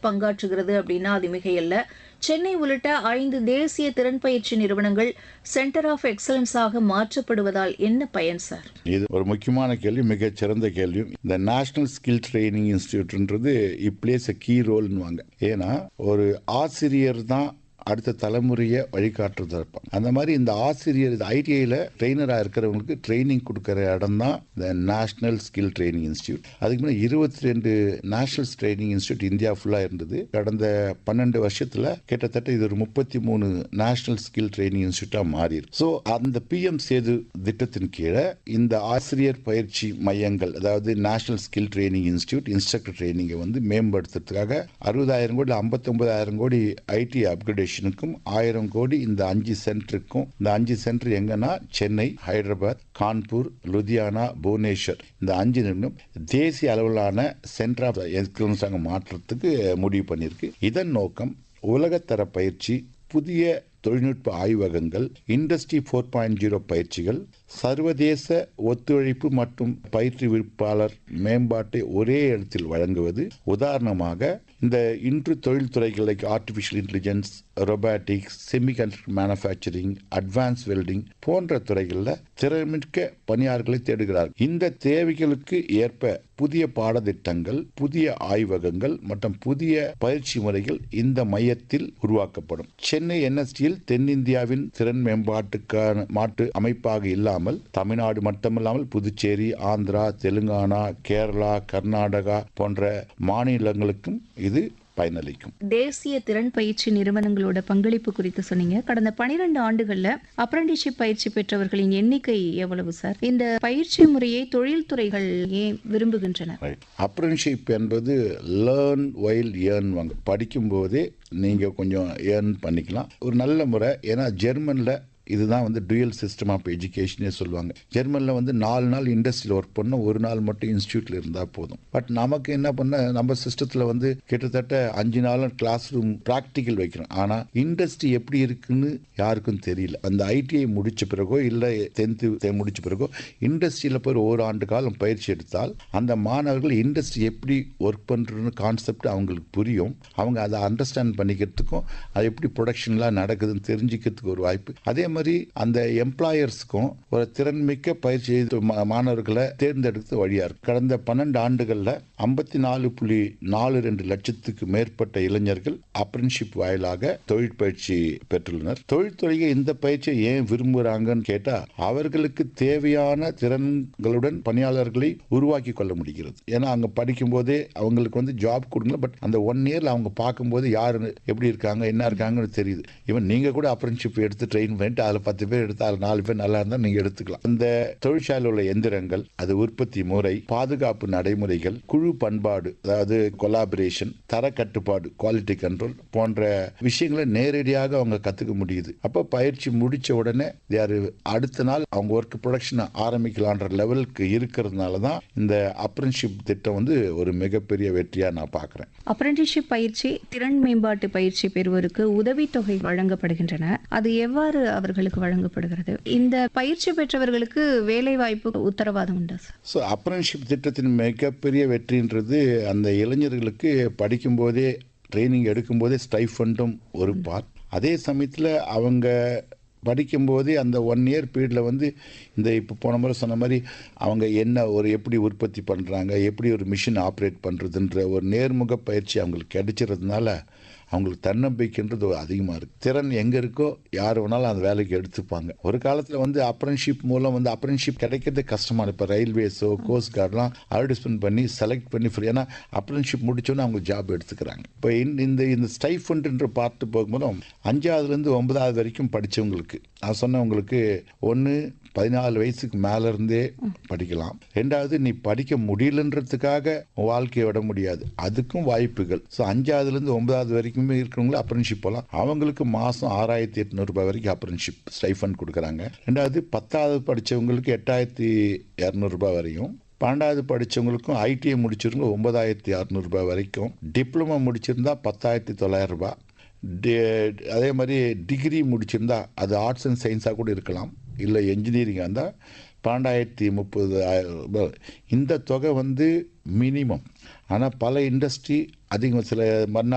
பங்காற்றுகிறது அப்படின்னா அது மிகையல்ல சென்னை உள்ளிட்ட ஐந்து தேசிய திறன் பயிற்சி நிறுவனங்கள் சென்டர் ஆஃப் எக்ஸலன்ஸாக மாற்றப்படுவதால் என்ன பயன் சார் இது ஒரு முக்கியமான கேள்வி மிகச் சிறந்த கேள்வி இந்த நேஷனல் ஸ்கில் ட்ரைனிங் இன்ஸ்டியூட்ன்றது இட் பிளேஸ் அ கீ ரோல்னுவாங்க ஏன்னா ஒரு ஆசிரியர் தான் அடுத்த தலைமுறையை வழிகாட்டுறதா இருப்பாங்க அந்த மாதிரி இந்த ஆசிரியர் ஐடிஐயில் ட்ரெயினராக இருக்கிறவங்களுக்கு ட்ரைனிங் கொடுக்குற இடம் தான் இந்த நேஷனல் ஸ்கில் ட்ரைனிங் இன்ஸ்டியூட் அதுக்கு முன்னாடி இருபத்தி ரெண்டு நேஷனல் ட்ரைனிங் இன்ஸ்டியூட் இந்தியா ஃபுல்லாக இருந்தது கடந்த பன்னெண்டு வருஷத்தில் கிட்டத்தட்ட இது ஒரு முப்பத்தி மூணு நேஷனல் ஸ்கில் ட்ரைனிங் இன்ஸ்டியூட்டாக மாறியிருக்கு ஸோ அந்த பிஎம் சேது திட்டத்தின் கீழே இந்த ஆசிரியர் பயிற்சி மையங்கள் அதாவது national skill training institute instructor ட்ரைனிங்கை வந்து மேம்படுத்துறதுக்காக அறுபதாயிரம் கோடி ஐம்பத்தொன்பதாயிரம் கோடி ஐடி அப்கிரேடேஷனுக்கும் ஆயிரம் கோடி இந்த அஞ்சு சென்டருக்கும் இந்த அஞ்சு சென்டர் எங்கன்னா சென்னை ஹைதராபாத் கான்பூர் லுதியானா புவனேஸ்வர் இந்த அஞ்சு நிறுவனம் தேசிய அளவிலான சென்டர் ஆஃப் எக்ஸலன்ஸாக மாற்றுறதுக்கு முடிவு பண்ணியிருக்கு இதன் நோக்கம் உலகத்தர பயிற்சி புதிய தொழில்நுட்ப ஆய்வகங்கள் இண்டஸ்ட்ரி ஃபோர் பாயிண்ட் ஜீரோ பயிற்சிகள் சர்வதேச ஒத்துழைப்பு மற்றும் பயிற்றுவிப்பாளர் மேம்பாட்டை ஒரே இடத்தில் வழங்குவது உதாரணமாக இந்த இன்று தொழில்துறைகள் like artificial intelligence robotics semiconductor manufacturing advance welding போன்ற துறைகளில் திறமிக்க பணியாளர்களை தேடுகிறார் இந்த தேவைகளுக்கு ஏற்ப புதிய பாடத்திட்டங்கள் புதிய ஆய்வகங்கள் மற்றும் புதிய பயிற்சி முறைகள் இந்த மையத்தில் உருவாக்கப்படும் சென்னை என்எஸ்டியில் தென்னிந்தியாவின் திறன் மேம்பாட்டுக்கான மாட்டு அமைப்பாக இல்லாமல் தமிழ்நாடு மட்டுமல்லாமல் புதுச்சேரி ஆந்திரா தெலுங்கானா கேரளா கர்நாடகா போன்ற மாநிலங்களுக்கும் இது பயனளிக்கும் தேசிய திறன் பயிற்சி நிறுவனங்களோட பங்களிப்பு குறித்து சொன்னீங்க கடந்த பனிரெண்டு ஆண்டுகள்ல அப்ரண்டிஷிப் பயிற்சி பெற்றவர்களின் எண்ணிக்கை எவ்வளவு சார் இந்த பயிற்சி முறையை தொழில்துறைகள் ஏன் விரும்புகின்றன அப்ரண்டிஷிப் என்பது லேர்ன் வைல் ஏர்ன் வாங்க படிக்கும்போதே நீங்கள் கொஞ்சம் ஏர்ன் பண்ணிக்கலாம் ஒரு நல்ல முறை ஏன்னா ஜெர்மனில் இதுதான் வந்து டுயல் சிஸ்டம் ஆஃப் எஜுகேஷனே சொல்லுவாங்க ஜெர்மனில் வந்து நாலு நாள் இண்டஸ்ட்ரியில் ஒர்க் பண்ண ஒரு நாள் மட்டும் இன்ஸ்டியூட்டில் இருந்தால் போதும் பட் நமக்கு என்ன பண்ண நம்ம சிஸ்டத்தில் வந்து கிட்டத்தட்ட அஞ்சு நாளும் கிளாஸ் ரூம் ப்ராக்டிக்கல் வைக்கிறோம் ஆனால் இண்டஸ்ட்ரி எப்படி இருக்குன்னு யாருக்கும் தெரியல அந்த ஐடிஐ முடிச்ச பிறகோ இல்லை டென்த்து முடிச்ச பிறகோ இண்டஸ்ட்ரியில் போய் ஒரு ஆண்டு காலம் பயிற்சி எடுத்தால் அந்த மாணவர்கள் இண்டஸ்ட்ரி எப்படி ஒர்க் பண்ணுறன்னு கான்செப்ட் அவங்களுக்கு புரியும் அவங்க அதை அண்டர்ஸ்டாண்ட் பண்ணிக்கிறதுக்கும் அது எப்படி ப்ரொடக்ஷன்லாம் நடக்குதுன்னு தெரிஞ்சுக்கிறதுக்கு ஒரு வாய்ப்பு அதே மாதிரி அந்த எம்ப்ளாயர்ஸ்க்கும் ஒரு திறன்மிக்க பயிற்சி மாணவர்களை தேர்ந்தெடுத்து வழியா இருக்கு கடந்த பன்னெண்டு ஆண்டுகளில் ஐம்பத்தி நாலு புள்ளி நாலு ரெண்டு லட்சத்துக்கு மேற்பட்ட இளைஞர்கள் அப்ரன்ஷிப் வாயிலாக தொழில் பயிற்சி பெற்றுள்ளனர் தொழில்துறையை இந்த பயிற்சியை ஏன் விரும்புகிறாங்கன்னு கேட்டா அவர்களுக்கு தேவையான திறன்களுடன் பணியாளர்களை உருவாக்கி கொள்ள முடிகிறது ஏன்னா அங்க படிக்கும் போதே அவங்களுக்கு வந்து ஜாப் கொடுங்க பட் அந்த ஒன் இயர்ல அவங்க பார்க்கும்போது யாரு எப்படி இருக்காங்க என்ன இருக்காங்கன்னு தெரியுது ஈவன் நீங்க கூட அப்ரன்ஷிப் எடுத்து ட்ரெயின் பண்ணிட்டு அதில் பத்து பேர் எடுத்து அதில் நாலு பேர் நல்லா இருந்தால் நீங்கள் எடுத்துக்கலாம் அந்த தொழிற்சாலையில் உள்ள எந்திரங்கள் அது உற்பத்தி முறை பாதுகாப்பு நடைமுறைகள் குழு பண்பாடு அதாவது கொலாபரேஷன் தர கட்டுப்பாடு குவாலிட்டி கண்ட்ரோல் போன்ற விஷயங்களை நேரடியாக அவங்க கற்றுக்க முடியுது அப்போ பயிற்சி முடிச்ச உடனே யாரு அடுத்த நாள் அவங்க ஒர்க் ப்ரொடக்ஷன் ஆரம்பிக்கலான்ற லெவலுக்கு இருக்கிறதுனால தான் இந்த அப்ரன்ஷிப் திட்டம் வந்து ஒரு மிகப்பெரிய வெற்றியாக நான் பார்க்குறேன் அப்ரண்டிஷிப் பயிற்சி திறன் மேம்பாட்டு பயிற்சி பெறுவோருக்கு உதவித்தொகை வழங்கப்படுகின்றன அது எவ்வாறு அவர்களுக்கு வழங்கப்படுகிறது இந்த பயிற்சி பெற்றவர்களுக்கு வேலை வாய்ப்பு உத்தரவாதம் உண்டா சார் ஸோ அப்ரன்ஷிப் திட்டத்தின் மிகப்பெரிய வெற்றின்றது அந்த இளைஞர்களுக்கு படிக்கும்போதே ட்ரைனிங் எடுக்கும்போதே ஸ்டைஃபண்டும் ஒரு பார்ட் அதே சமயத்தில் அவங்க படிக்கும்போதே அந்த ஒன் இயர் பீரியடில் வந்து இந்த இப்போ போன முறை சொன்ன மாதிரி அவங்க என்ன ஒரு எப்படி உற்பத்தி பண்ணுறாங்க எப்படி ஒரு மிஷின் ஆப்ரேட் பண்ணுறதுன்ற ஒரு நேர்முக பயிற்சி அவங்களுக்கு கிடைச்சிறதுனால அவங்களுக்கு தன்னம்பிக்கைன்றது அதிகமாக இருக்குது திறன் எங்கே இருக்கோ யார் வேணாலும் அந்த வேலைக்கு எடுத்துப்பாங்க ஒரு காலத்தில் வந்து அப்ரன்ஷிப் மூலம் வந்து அப்ரன்ஷிப் கிடைக்கிறது கஷ்டமான இப்போ ரயில்வேஸோ கோஸ்ட் கார்டெலாம் அட்வர்டைஸ்மெண்ட் பண்ணி செலக்ட் பண்ணி ஃப்ரீ ஏன்னா அப்ரன்ஷிப் முடிச்சோன்னே அவங்க ஜாப் எடுத்துக்கிறாங்க இப்போ இந்த இந்த ஸ்டைஃபண்ட்ன்ற பார்ட்டு போகும்போது அஞ்சாவதுலேருந்து ஒன்பதாவது வரைக்கும் படித்தவங்களுக்கு நான் சொன்னவங்களுக்கு ஒன்று பதினாலு வயசுக்கு மேல இருந்தே படிக்கலாம் ரெண்டாவது நீ படிக்க முடியலன்றதுக்காக உன் வாழ்க்கையை விட முடியாது அதுக்கும் வாய்ப்புகள் ஸோ அஞ்சாவதுல இருந்து ஒன்பதாவது வரைக்குமே இருக்கிறவங்களும் அப்ரன்ஷிப் போகலாம் அவங்களுக்கு மாசம் ஆறாயிரத்தி எட்நூறு ரூபாய் வரைக்கும் அப்ரன்ஷிப் ஸ்டைஃபண்ட் கொடுக்குறாங்க ரெண்டாவது பத்தாவது படிச்சவங்களுக்கு எட்டாயிரத்தி இரநூறுபா வரையும் பன்னெண்டாவது படித்தவங்களுக்கும் ஐடிஐ முடிச்சிருங்க ஒன்பதாயிரத்தி அறநூறுபா வரைக்கும் டிப்ளமோ முடிச்சிருந்தா பத்தாயிரத்தி தொள்ளாயிரம் ரூபாய் அதே மாதிரி டிகிரி முடிச்சிருந்தா அது ஆர்ட்ஸ் அண்ட் சயின்ஸாக கூட இருக்கலாம் இல்லை என்ஜினியரிங்காக இருந்தால் பன்னெண்டாயிரத்தி முப்பது இந்த தொகை வந்து மினிமம் ஆனால் பல இண்டஸ்ட்ரி அதிகம் சில மறுநாள்